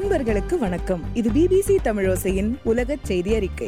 அன்பர்களுக்கு வணக்கம் இது பிபிசி தமிழோசையின் உலக செய்தி அறிக்கை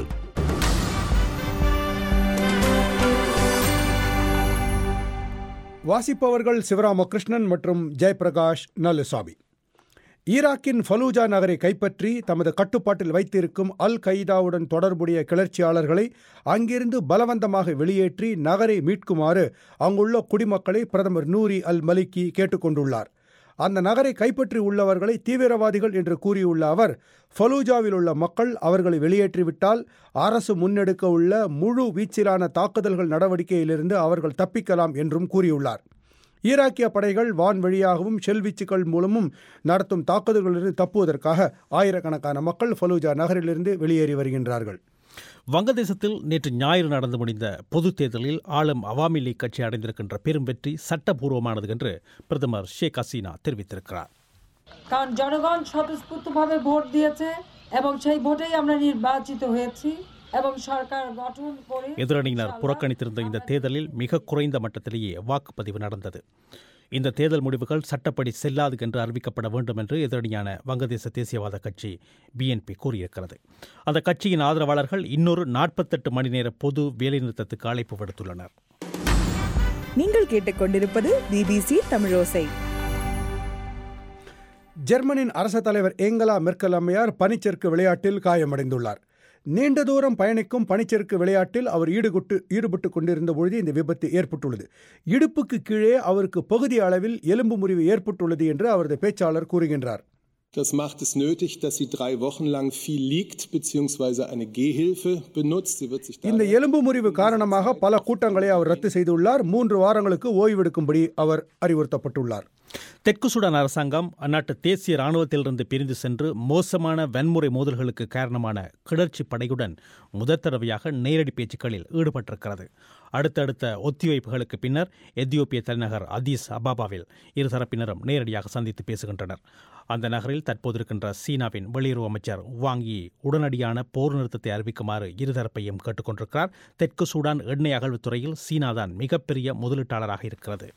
வாசிப்பவர்கள் சிவராமகிருஷ்ணன் மற்றும் ஜெயபிரகாஷ் நல்லுசாமி ஈராக்கின் ஃபலூஜா நகரை கைப்பற்றி தமது கட்டுப்பாட்டில் வைத்திருக்கும் அல் கைதாவுடன் தொடர்புடைய கிளர்ச்சியாளர்களை அங்கிருந்து பலவந்தமாக வெளியேற்றி நகரை மீட்குமாறு அங்குள்ள குடிமக்களை பிரதமர் நூரி அல் மலிக்கி கேட்டுக்கொண்டுள்ளார் அந்த நகரை கைப்பற்றி உள்ளவர்களை தீவிரவாதிகள் என்று கூறியுள்ள அவர் ஃபலூஜாவில் உள்ள மக்கள் அவர்களை வெளியேற்றிவிட்டால் அரசு முன்னெடுக்க உள்ள முழு வீச்சிலான தாக்குதல்கள் நடவடிக்கையிலிருந்து அவர்கள் தப்பிக்கலாம் என்றும் கூறியுள்ளார் ஈராக்கிய படைகள் வான் வழியாகவும் ஷெல்வீச்சுகள் மூலமும் நடத்தும் தாக்குதல்களிலிருந்து தப்புவதற்காக ஆயிரக்கணக்கான மக்கள் ஃபலூஜா நகரிலிருந்து வெளியேறி வருகின்றார்கள் வங்கதேசத்தில் நேற்று ஞாயிறு நடந்து முடிந்த பொதுத் தேர்தலில் ஆளும் அவாமி லீக் கட்சி அடைந்திருக்கின்ற பெரும் வெற்றி சட்டபூர்வமானது என்று பிரதமர் ஷேக் ஹசீனா தெரிவித்திருக்கிறார் কারণ জনগণ স্বতঃস্ফূর্তভাবে ভোট দিয়েছে এবং সেই ভোটেই আমরা নির্বাচিত হয়েছি এবং সরকার গঠন করে எதிரணியினர் புறக்கணித்திருந்த இந்த தேர்தலில் மிக குறைந்த மட்டத்திலேயே வாக்குப்பதிவு நடந்தது இந்த தேர்தல் முடிவுகள் சட்டப்படி செல்லாது என்று அறிவிக்கப்பட வேண்டும் என்று எதிரணியான வங்கதேச தேசியவாத கட்சி பிஎன்பி கூறியிருக்கிறது அந்த கட்சியின் ஆதரவாளர்கள் இன்னொரு நாற்பத்தெட்டு மணி நேர பொது வேலைநிறுத்தத்துக்கு அழைப்பு விடுத்துள்ளனர் நீங்கள் கேட்டுக்கொண்டிருப்பது பிபிசி தமிழோசை ஜெர்மனின் அரச தலைவர் ஏங்கலா மெர்க்கல் அம்மையார் பனிச்சறுக்கு விளையாட்டில் காயமடைந்துள்ளார் நீண்ட தூரம் பயணிக்கும் பனிச்சறுக்கு விளையாட்டில் அவர் ஈடுபட்டு ஈடுபட்டு கொண்டிருந்த பொழுது இந்த விபத்து ஏற்பட்டுள்ளது இடுப்புக்கு கீழே அவருக்கு பகுதி அளவில் எலும்பு முறிவு ஏற்பட்டுள்ளது என்று அவரது பேச்சாளர் கூறுகின்றார் Das macht es nötig, dass sie drei Wochen lang viel liegt bzw. eine Gehhilfe benutzt. Sie wird sich இந்த daher எலும்பு முறிவு காரணமாக பல கூட்டங்களை அவர் ரத்து செய்துள்ளார் மூன்று வாரங்களுக்கு ஓய்வெடுக்கும்படி அவர் அறிவுறுத்தப்பட்டுள்ளார் தெற்கு சூடான் அரசாங்கம் அந்நாட்டு தேசிய ராணுவத்திலிருந்து பிரிந்து சென்று மோசமான வன்முறை மோதல்களுக்கு காரணமான கிளர்ச்சி படையுடன் முதற் தடவையாக நேரடி பேச்சுக்களில் ஈடுபட்டிருக்கிறது அடுத்தடுத்த ஒத்திவைப்புகளுக்கு பின்னர் எத்தியோப்பிய தலைநகர் அதீஸ் அபாபாவில் இரு தரப்பினரும் நேரடியாக சந்தித்து பேசுகின்றனர் அந்த நகரில் தற்போது இருக்கின்ற சீனாவின் வெளியுறவு அமைச்சர் வாங்கி உடனடியான போர் நிறுத்தத்தை அறிவிக்குமாறு இருதரப்பையும் கேட்டுக்கொண்டிருக்கிறார் தெற்கு சூடான் எண்ணெய் அகழ்வுத் துறையில் சீனாதான் மிகப்பெரிய முதலீட்டாளராக இருக்கிறது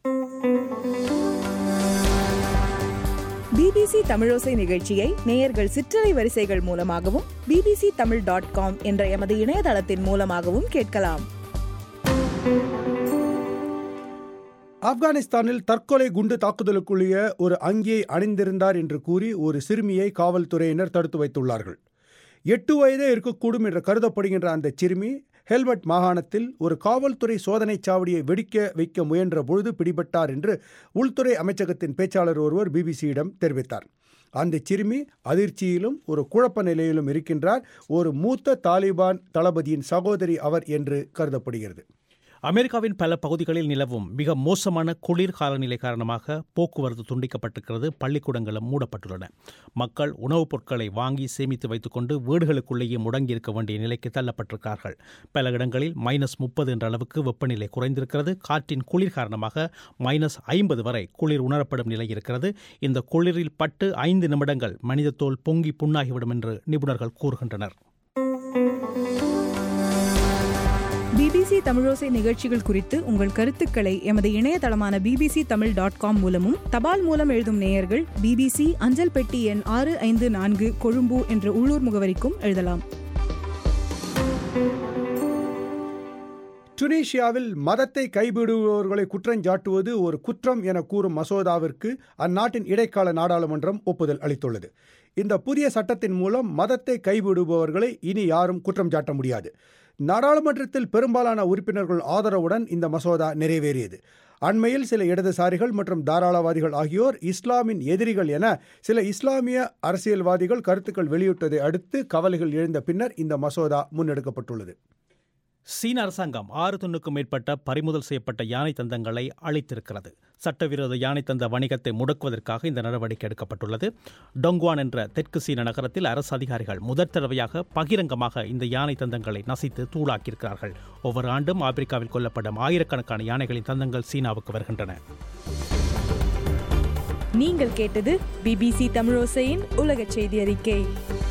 பிபிசி தமிழோசை நிகழ்ச்சியை நேயர்கள் சிற்றலை வரிசைகள் மூலமாகவும் பிபிசி தமிழ் டாட் காம் என்ற எமது இணையதளத்தின் மூலமாகவும் கேட்கலாம் ஆப்கானிஸ்தானில் தற்கொலை குண்டு தாக்குதலுக்குள்ளேய ஒரு அங்கியை அணிந்திருந்தார் என்று கூறி ஒரு சிறுமியை காவல்துறையினர் தடுத்து வைத்துள்ளார்கள் எட்டு வயதே இருக்கக்கூடும் என்று கருதப்படுகின்ற அந்த சிறுமி ஹெல்மெட் மாகாணத்தில் ஒரு காவல்துறை சோதனைச் சாவடியை வெடிக்க வைக்க முயன்ற பொழுது பிடிபட்டார் என்று உள்துறை அமைச்சகத்தின் பேச்சாளர் ஒருவர் பிபிசியிடம் தெரிவித்தார் அந்த சிறுமி அதிர்ச்சியிலும் ஒரு குழப்ப நிலையிலும் இருக்கின்றார் ஒரு மூத்த தாலிபான் தளபதியின் சகோதரி அவர் என்று கருதப்படுகிறது அமெரிக்காவின் பல பகுதிகளில் நிலவும் மிக மோசமான குளிர் காலநிலை காரணமாக போக்குவரத்து துண்டிக்கப்பட்டிருக்கிறது பள்ளிக்கூடங்களும் மூடப்பட்டுள்ளன மக்கள் உணவுப் பொருட்களை வாங்கி சேமித்து வைத்துக்கொண்டு வீடுகளுக்குள்ளேயே முடங்கியிருக்க வேண்டிய நிலைக்கு தள்ளப்பட்டிருக்கிறார்கள் பல இடங்களில் மைனஸ் முப்பது என்ற அளவுக்கு வெப்பநிலை குறைந்திருக்கிறது காற்றின் குளிர் காரணமாக மைனஸ் ஐம்பது வரை குளிர் உணரப்படும் நிலை இருக்கிறது இந்த குளிரில் பட்டு ஐந்து நிமிடங்கள் மனித தோல் பொங்கி புண்ணாகிவிடும் என்று நிபுணர்கள் கூறுகின்றனர் பிபிசி தமிழோசை நிகழ்ச்சிகள் குறித்து உங்கள் கருத்துக்களை எமது இணையதளமான பிபிசி தமிழ் டாட் காம் மூலமும் தபால் மூலம் எழுதும் நேயர்கள் பிபிசி அஞ்சல் பெட்டி எண் ஆறு ஐந்து நான்கு கொழும்பு என்ற உள்ளூர் முகவரிக்கும் எழுதலாம் டுனீஷியாவில் மதத்தை கைவிடுபவர்களை குற்றஞ்சாட்டுவது ஒரு குற்றம் என கூறும் மசோதாவிற்கு அந்நாட்டின் இடைக்கால நாடாளுமன்றம் ஒப்புதல் அளித்துள்ளது இந்த புதிய சட்டத்தின் மூலம் மதத்தை கைவிடுபவர்களை இனி யாரும் குற்றம் சாட்ட முடியாது நாடாளுமன்றத்தில் பெரும்பாலான உறுப்பினர்கள் ஆதரவுடன் இந்த மசோதா நிறைவேறியது அண்மையில் சில இடதுசாரிகள் மற்றும் தாராளவாதிகள் ஆகியோர் இஸ்லாமின் எதிரிகள் என சில இஸ்லாமிய அரசியல்வாதிகள் கருத்துக்கள் வெளியிட்டதை அடுத்து கவலைகள் எழுந்த பின்னர் இந்த மசோதா முன்னெடுக்கப்பட்டுள்ளது சீன அரசாங்கம் ஆறு தொன்னுக்கும் மேற்பட்ட பறிமுதல் செய்யப்பட்ட யானை தந்தங்களை அளித்திருக்கிறது சட்டவிரோத யானை தந்த வணிகத்தை முடக்குவதற்காக இந்த நடவடிக்கை எடுக்கப்பட்டுள்ளது டொங்குவான் என்ற தெற்கு சீன நகரத்தில் அரசு அதிகாரிகள் முதற் தடவையாக பகிரங்கமாக இந்த யானை தந்தங்களை நசித்து தூளாக்கியிருக்கிறார்கள் ஒவ்வொரு ஆண்டும் ஆப்பிரிக்காவில் கொல்லப்படும் ஆயிரக்கணக்கான யானைகளின் தந்தங்கள் சீனாவுக்கு வருகின்றன நீங்கள் கேட்டது பிபிசி தமிழோசையின் உலக செய்தி அறிக்கை